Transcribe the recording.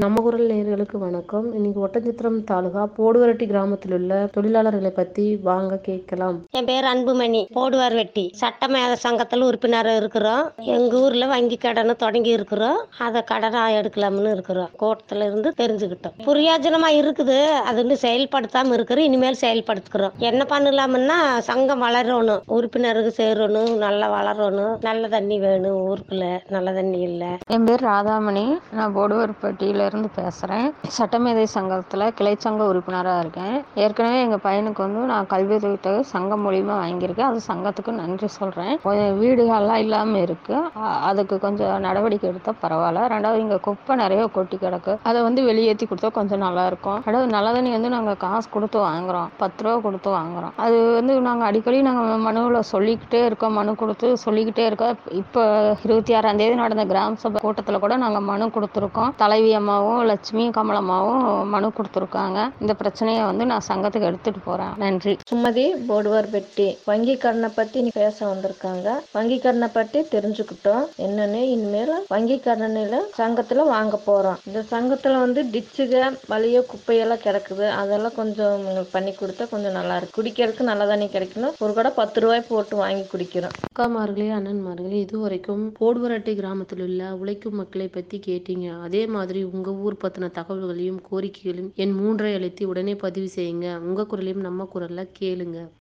நம்ம குரல் நேயர்களுக்கு வணக்கம் இன்னைக்கு ஒட்டஞ்சித்திரம் தாலுகா போடுவரட்டி கிராமத்தில் உள்ள தொழிலாளர்களை பத்தி வாங்க கேட்கலாம் என் பேர் அன்புமணி போடுவார் வெட்டி சட்டமேத சங்கத்தில் உறுப்பினர் இருக்கிறோம் எங்கள் ஊரில் வங்கி கடன் தொடங்கி இருக்கிறோம் அதை கடனாக எடுக்கலாம்னு இருக்கிறோம் கோட்டத்தில் இருந்து தெரிஞ்சுக்கிட்டோம் பிரயோஜனமாக இருக்குது அது இன்னும் செயல்படுத்தாமல் இருக்கிறோம் இனிமேல் செயல்படுத்துக்கிறோம் என்ன பண்ணலாம்னா சங்கம் வளரணும் உறுப்பினருக்கு சேரணும் நல்லா வளரணும் நல்ல தண்ணி வேணும் ஊருக்குள்ள நல்ல தண்ணி இல்லை என் பேர் ராதாமணி நான் போடுவர்பட்டியிலேருந்து பேசுகிறேன் சட்டமேதை சங்கத்தில் கிளை சங்க உறுப்பினராக இருக்கேன் ஏற்கனவே எங்கள் பையனுக்கு வந்து நான் கல்வி உதவித்தொகை சங்கம் மூலியமாக வாங்கியிருக்கேன் அது சங்கத்துக்கு நன்றி சொல்கிறேன் கொஞ்சம் வீடுகள்லாம் இல்லாமல் இருக்குது அதுக்கு கொஞ்சம் நடவடிக்கை எடுத்தால் பரவாயில்ல ரெண்டாவது இங்கே குப்பை நிறைய கொட்டி கிடக்கு அதை வந்து வெளியேற்றி கொடுத்தா கொஞ்சம் நல்லாயிருக்கும் ரெண்டாவது நல்ல தண்ணி வந்து நாங்கள் காசு கொடுத்து வாங்குகிறோம் பத்து ரூபா கொடுத்து வாங்குகிறோம் அது வந்து நாங்கள் அடிக்கடி நாங்கள் மனுவில் சொல்லிக்கிட்டே இருக்கோம் மனு கொடுத்து சொல்லிக்கிட்டே இருக்கோம் இப்போ இருபத்தி ஆறாம் தேதி நடந்த கிராம சபை கூட்டத்தில் கூட நாங்கள் மனு கொடுத்துருக்கோம் தலைவி அம்மாவும் லட்சுமி கமலம்மாவும் மனு கொடுத்துருக்காங்க இந்த பிரச்சனையை வந்து நான் சங்கத்துக்கு எடுத்துகிட்டு போகிறேன் நன்றி சுமதி போடுவார் பெட்டி வங்கி கடனை பத்தி இன்னைக்கு பேச வந்திருக்காங்க வங்கி கடனை பத்தி தெரிஞ்சுக்கிட்டோம் என்னன்னு இனிமேல் வங்கி கடனில் சங்கத்துல வாங்க போறோம் இந்த சங்கத்துல வந்து டிச்சுக வலிய குப்பையெல்லாம் கிடக்குது அதெல்லாம் கொஞ்சம் எங்களுக்கு பண்ணி கொடுத்தா கொஞ்சம் நல்லா இருக்கு குடிக்கிறதுக்கு நல்ல தண்ணி கிடைக்கணும் ஒரு கடை பத்து ரூபாய் போட்டு வாங்கி குடிக்கிறோம் அக்காமார்களே அண்ணன்மார்களே இதுவரைக்கும் போடுவரட்டி கிராமத்தில் உள்ள உழைக்கும் மக்களை பத்தி கேட்டீங்க அதே மாதிரி உங்க ஊர் பத்தின தகவல்களையும் கோரிக்கைகளையும் என் மூன்றை அழைத்து உடனே பதிவு செய்யுங்க உங்க குரலையும் நம்ம குரல்ல கேளுங்க